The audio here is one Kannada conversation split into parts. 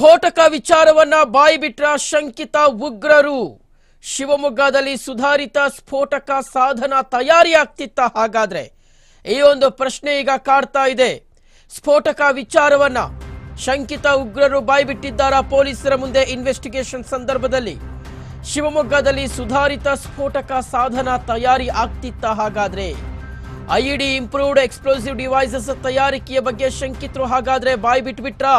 ಸ್ಫೋಟಕ ವಿಚಾರವನ್ನ ಬಾಯಿಬಿಟ್ರ ಶಂಕಿತ ಉಗ್ರರು ಶಿವಮೊಗ್ಗದಲ್ಲಿ ಸುಧಾರಿತ ಸ್ಫೋಟಕ ಸಾಧನ ತಯಾರಿ ಆಗ್ತಿತ್ತ ಹಾಗಾದ್ರೆ ಈ ಒಂದು ಪ್ರಶ್ನೆ ಈಗ ಕಾಡ್ತಾ ಇದೆ ಸ್ಫೋಟಕ ವಿಚಾರವನ್ನ ಶಂಕಿತ ಉಗ್ರರು ಬಾಯ್ಬಿಟ್ಟಿದ್ದಾರಾ ಪೊಲೀಸರ ಮುಂದೆ ಇನ್ವೆಸ್ಟಿಗೇಷನ್ ಸಂದರ್ಭದಲ್ಲಿ ಶಿವಮೊಗ್ಗದಲ್ಲಿ ಸುಧಾರಿತ ಸ್ಫೋಟಕ ಸಾಧನ ತಯಾರಿ ಆಗ್ತಿತ್ತ ಹಾಗಾದ್ರೆ ಐಇಡಿ ಇಂಪ್ರೂವ್ಡ್ ಎಕ್ಸ್ಪ್ಲೋಸಿವ್ ಡಿವೈಸಸ್ ತಯಾರಿಕೆಯ ಬಗ್ಗೆ ಶಂಕಿತರು ಹಾಗಾದ್ರೆ ಬಾಯ್ ಬಿಟ್ಬಿಟ್ರಾ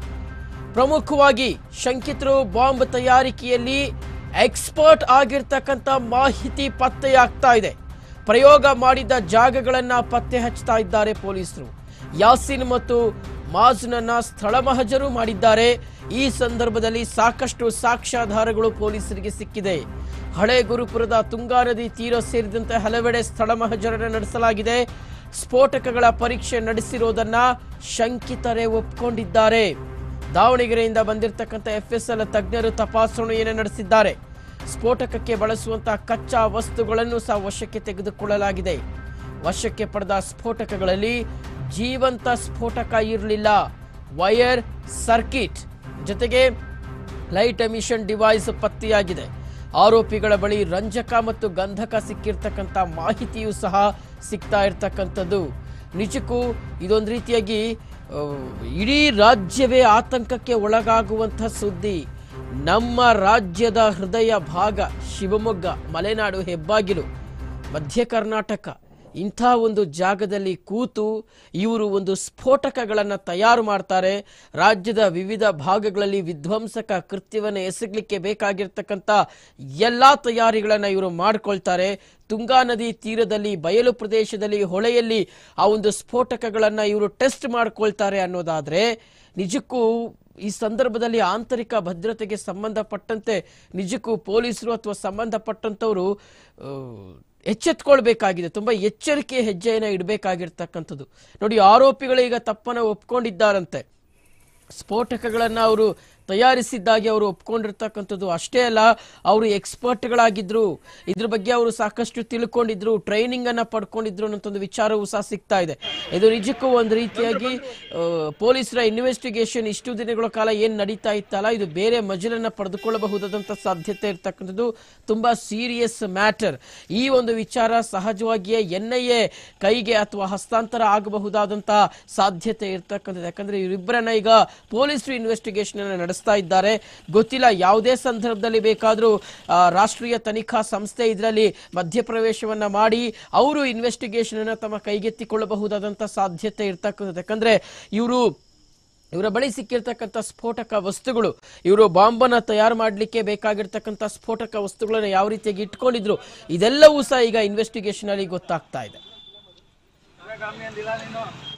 ಪ್ರಮುಖವಾಗಿ ಶಂಕಿತರು ಬಾಂಬ್ ತಯಾರಿಕೆಯಲ್ಲಿ ಎಕ್ಸ್ಪರ್ಟ್ ಆಗಿರ್ತಕ್ಕಂಥ ಮಾಹಿತಿ ಪತ್ತೆಯಾಗ್ತಾ ಇದೆ ಪ್ರಯೋಗ ಮಾಡಿದ ಜಾಗಗಳನ್ನ ಪತ್ತೆ ಹಚ್ತಾ ಇದ್ದಾರೆ ಪೊಲೀಸರು ಯಾಸಿನ್ ಮತ್ತು ಮಾಜ್ನನ್ನ ಸ್ಥಳ ಮಹಜರು ಮಾಡಿದ್ದಾರೆ ಈ ಸಂದರ್ಭದಲ್ಲಿ ಸಾಕಷ್ಟು ಸಾಕ್ಷ್ಯಾಧಾರಗಳು ಪೊಲೀಸರಿಗೆ ಸಿಕ್ಕಿದೆ ಹಳೆ ಗುರುಪುರದ ತುಂಗಾ ನದಿ ತೀರ ಸೇರಿದಂತೆ ಹಲವೆಡೆ ಸ್ಥಳ ಮಹಜರನ್ನ ನಡೆಸಲಾಗಿದೆ ಸ್ಫೋಟಕಗಳ ಪರೀಕ್ಷೆ ನಡೆಸಿರೋದನ್ನ ಶಂಕಿತರೇ ಒಪ್ಕೊಂಡಿದ್ದಾರೆ ದಾವಣಗೆರೆಯಿಂದ ಬಂದಿರತಕ್ಕಂಥ ಎಫ್ಎಸ್ಎಲ್ ತಜ್ಞರು ತಪಾಸಣೆಯನ್ನು ನಡೆಸಿದ್ದಾರೆ ಸ್ಫೋಟಕಕ್ಕೆ ಬಳಸುವಂತಹ ಕಚ್ಚಾ ವಸ್ತುಗಳನ್ನು ಸಹ ವಶಕ್ಕೆ ತೆಗೆದುಕೊಳ್ಳಲಾಗಿದೆ ವಶಕ್ಕೆ ಪಡೆದ ಸ್ಫೋಟಕಗಳಲ್ಲಿ ಜೀವಂತ ಸ್ಫೋಟಕ ಇರಲಿಲ್ಲ ವೈರ್ ಸರ್ಕಿಟ್ ಜೊತೆಗೆ ಲೈಟ್ ಎಮಿಷನ್ ಡಿವೈಸ್ ಪತ್ತೆಯಾಗಿದೆ ಆರೋಪಿಗಳ ಬಳಿ ರಂಜಕ ಮತ್ತು ಗಂಧಕ ಸಿಕ್ಕಿರ್ತಕ್ಕಂಥ ಮಾಹಿತಿಯೂ ಸಹ ಸಿಗ್ತಾ ಇರ್ತಕ್ಕಂಥದ್ದು ನಿಜಕ್ಕೂ ಇದೊಂದು ರೀತಿಯಾಗಿ ಆ, ಇಡೀ ರಾಜ್ಯವೇ ಆತಂಕಕ್ಕೆ ಒಳಗಾಗುವಂಥ ಸುದ್ದಿ ನಮ್ಮ ರಾಜ್ಯದ ಹೃದಯ ಭಾಗ ಶಿವಮೊಗ್ಗ ಮಲೆನಾಡು ಹೆಬ್ಬಾಗಿಲು ಮಧ್ಯ ಕರ್ನಾಟಕ ಇಂಥ ಒಂದು ಜಾಗದಲ್ಲಿ ಕೂತು ಇವರು ಒಂದು ಸ್ಫೋಟಕಗಳನ್ನು ತಯಾರು ಮಾಡ್ತಾರೆ ರಾಜ್ಯದ ವಿವಿಧ ಭಾಗಗಳಲ್ಲಿ ವಿಧ್ವಂಸಕ ಕೃತ್ಯವನ್ನು ಎಸಗಲಿಕ್ಕೆ ಬೇಕಾಗಿರ್ತಕ್ಕಂಥ ಎಲ್ಲ ತಯಾರಿಗಳನ್ನು ಇವರು ಮಾಡ್ಕೊಳ್ತಾರೆ ತುಂಗಾ ನದಿ ತೀರದಲ್ಲಿ ಬಯಲು ಪ್ರದೇಶದಲ್ಲಿ ಹೊಳೆಯಲ್ಲಿ ಆ ಒಂದು ಸ್ಫೋಟಕಗಳನ್ನು ಇವರು ಟೆಸ್ಟ್ ಮಾಡ್ಕೊಳ್ತಾರೆ ಅನ್ನೋದಾದ್ರೆ ನಿಜಕ್ಕೂ ಈ ಸಂದರ್ಭದಲ್ಲಿ ಆಂತರಿಕ ಭದ್ರತೆಗೆ ಸಂಬಂಧಪಟ್ಟಂತೆ ನಿಜಕ್ಕೂ ಪೊಲೀಸರು ಅಥವಾ ಸಂಬಂಧಪಟ್ಟಂಥವರು ಆ, ಎಚ್ಚೆತ್ಕೊಳ್ಬೇಕಾಗಿದೆ ತುಂಬ ಎಚ್ಚರಿಕೆ ಹೆಜ್ಜೆಯನ್ನು ಇಡಬೇಕಾಗಿರ್ತಕ್ಕಂಥದ್ದು ನೋಡಿ ಆರೋಪಿಗಳು ಈಗ ತಪ್ಪನ್ನು ಒಪ್ಕೊಂಡಿದ್ದಾರಂತೆ ಸ್ಫೋಟಕಗಳನ್ನು ಅವರು ತಯಾರಿಸಿದ್ದಾಗಿ ಅವರು ಒಪ್ಕೊಂಡಿರ್ತಕ್ಕಂಥದ್ದು ಅಷ್ಟೇ ಅಲ್ಲ ಅವರು ಎಕ್ಸ್ಪರ್ಟ್ಗಳಾಗಿದ್ರು ಇದ್ರ ಬಗ್ಗೆ ಅವರು ಸಾಕಷ್ಟು ತಿಳ್ಕೊಂಡಿದ್ರು ಟ್ರೈನಿಂಗ್ ಅನ್ನ ಪಡ್ಕೊಂಡಿದ್ರು ಅನ್ನೋ ಒಂದು ವಿಚಾರವೂ ಸಹ ಸಿಗ್ತಾ ಇದೆ ಇದು ನಿಜಕ್ಕೂ ಒಂದು ರೀತಿಯಾಗಿ ಆ, ಪೊಲೀಸರ ಇನ್ವೆಸ್ಟಿಗೇಷನ್ ಇಷ್ಟು ದಿನಗಳ ಕಾಲ ಏನು ನಡೀತಾ ಇತ್ತಲ್ಲ ಇದು ಬೇರೆ ಮಜಲನ್ನ ಪಡೆದುಕೊಳ್ಳಬಹುದಾದಂಥ ಸಾಧ್ಯತೆ ಇರ್ತಕ್ಕಂಥದ್ದು ತುಂಬಾ ಸೀರಿಯಸ್ ಮ್ಯಾಟರ್ ಈ ಒಂದು ವಿಚಾರ ಸಹಜವಾಗಿಯೇ ಎನ್ ಐ ಎ ಕೈಗೆ ಅಥವಾ ಹಸ್ತಾಂತರ ಆಗಬಹುದಾದಂತಹ ಸಾಧ್ಯತೆ ಇರ್ತಕ್ಕಂಥದ್ದು ಯಾಕಂದ್ರೆ ಇವರಿಬ್ಬರನ್ನ ಈಗ ಪೊಲೀಸರು ಇನ್ವೆಸ್ಟಿಗೇಷನ್ ಅನ್ನು ನಡೆಸ್ತಾ ಇದ್ದಾರೆ ಗೊತ್ತಿಲ್ಲ ಯಾವುದೇ ಸಂದರ್ಭದಲ್ಲಿ ಬೇಕಾದರೂ ರಾಷ್ಟ್ರೀಯ ತನಿಖಾ ಸಂಸ್ಥೆ ಇದರಲ್ಲಿ ಮಧ್ಯಪ್ರವೇಶವನ್ನ ಮಾಡಿ ಅವರು ಇನ್ವೆಸ್ಟಿಗೇಷನ್ ಅನ್ನು ತಮ್ಮ ಕೈಗೆತ್ತಿಕೊಳ್ಳಬಹುದಾದಂಥ ಸಾಧ್ಯತೆ ಇರ್ತಕ್ಕಂಥದ್ದು ಯಾಕಂದ್ರೆ ಇವರು ಇವರ ಬಳಿ ಸಿಕ್ಕಿರ್ತಕ್ಕಂಥ ಸ್ಫೋಟಕ ವಸ್ತುಗಳು ಇವರು ಬಾಂಬನ್ನ ತಯಾರು ಮಾಡಲಿಕ್ಕೆ ಬೇಕಾಗಿರ್ತಕ್ಕಂಥ ಸ್ಫೋಟಕ ವಸ್ತುಗಳನ್ನು ಯಾವ ರೀತಿಯಾಗಿ ಇಟ್ಕೊಂಡಿದ್ರು ಇದೆಲ್ಲವೂ ಸಹ ಈಗ ಇನ್ವೆಸ್ಟಿಗೇಷನ್ ಅಲ್ಲಿ ಗೊತ್ತಾಗ್ತಾ ಇದೆ ಗಾಮಿ ಅಂದಿಲ್ಲ ನೀನು